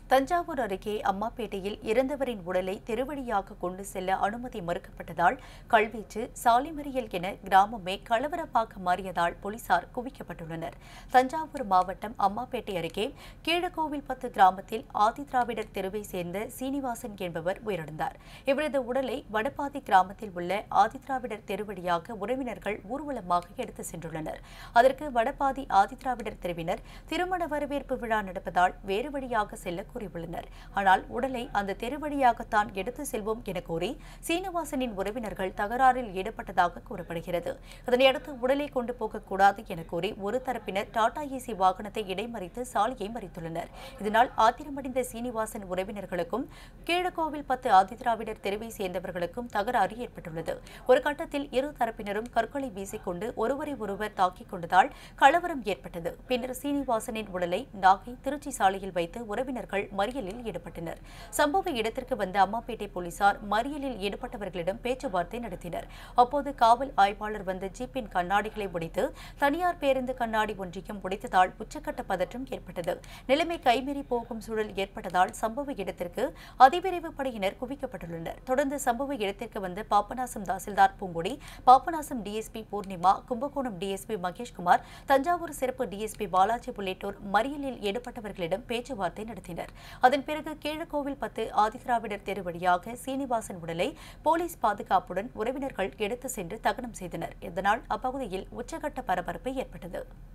தஞ்சாவூர் அருகே அம்மாப்பேட்டையில் இறந்தவரின் உடலை தெருவழியாக கொண்டு செல்ல அனுமதி மறுக்கப்பட்டதால் கல்வீச்சு சாலிமறியல் என கிராமமே கலவரப்பாக மாறியதால் போலீசார் குவிக்கப்பட்டுள்ளனர் தஞ்சாவூர் மாவட்டம் அம்மாப்பேட்டை அருகே கீழக்கோவில்பத்து கிராமத்தில் ஆதிதிராவிடர் தெருவை சேர்ந்த சீனிவாசன் என்பவர் உயிரிழந்தார் இவரது உடலை வடபாதி கிராமத்தில் உள்ள ஆதிதிராவிடர் தெருவழியாக உறவினர்கள் ஊர்வலமாக எடுத்து சென்றுள்ளனர் அதற்கு வடபாதி ஆதிதிராவிடர் தெருவினர் திருமண வரவேற்பு விழா நடப்பதால் வேறு வழியாக செல்ல கூறியுள்ளனர் ஆனால் உடலை அந்த தெரு வழியாகத்தான் எடுத்து செல்வோம் என கூறி சீனிவாசனின் உறவினர்கள் தகராறில் ஈடுபட்டதாக கூறப்படுகிறது இதனையடுத்து உடலை கொண்டு போகக்கூடாது என கூறி ஒரு தரப்பினர் டாடா ஏசி வாகனத்தை இடைமறித்து சாலையை மறித்துள்ளனர் இதனால் ஆத்திரமடைந்த சீனிவாசன் உறவினர்களுக்கும் கீழக்கோவில் பத்து ஆதிதிராவிடர் தெருவை சேர்ந்தவர்களுக்கும் தகராறு ஏற்பட்டுள்ளது ஒரு கட்டத்தில் இரு தரப்பினரும் கற்களை வீசிக்கொண்டு ஒருவரை ஒருவர் தாக்கிக் கொண்டதால் கலவரம் ஏற்பட்டது பின்னர் சீனிவாசனின் உடலை நாகை திருச்சி சாலையில் வைத்து உறவினர்கள் மறியலில் ஈடுபட்டனர் சம்பவ இடத்திற்கு வந்த அம்மாப்பேட்டை போலீசார் மறியலில் ஈடுபட்டவர்களிடம் பேச்சுவார்த்தை நடத்தினர் அப்போது காவல் ஆய்வாளர் வந்த ஜீப்பின் கண்ணாடிகளை உடைத்து தனியார் பேருந்து கண்ணாடி ஒன்றையும் உடைத்ததால் உச்சக்கட்ட பதற்றம் ஏற்பட்டது நிலைமை கைமீறி போகும் சூழல் ஏற்பட்டதால் சம்பவ இடத்திற்கு அதிவிரைவு படையினர் குவிக்கப்பட்டுள்ளனர் தொடர்ந்து சம்பவ இடத்திற்கு வந்த பாபநாசம் தாசில்தார் பூங்குடி பாபநாசம் டிஎஸ்பி பூர்ணிமா கும்பகோணம் டிஎஸ்பி மகேஷ்குமார் தஞ்சாவூர் சிறப்பு டிஎஸ்பி பாலாஜி உள்ளிட்டோர் மறியலில் ஈடுபட்டவர்களிடம் பேச்சுவார்த்தை நடத்தினர் அதன் பிறகு கீழக்கோவில் பத்து ஆதிதிராவிடர் தெரு வழியாக சீனிவாசன் உடலை போலீஸ் பாதுகாப்புடன் உறவினர்கள் எடுத்து சென்று தகனம் செய்தனர் இதனால் அப்பகுதியில் உச்சகட்ட பரபரப்பு ஏற்பட்டது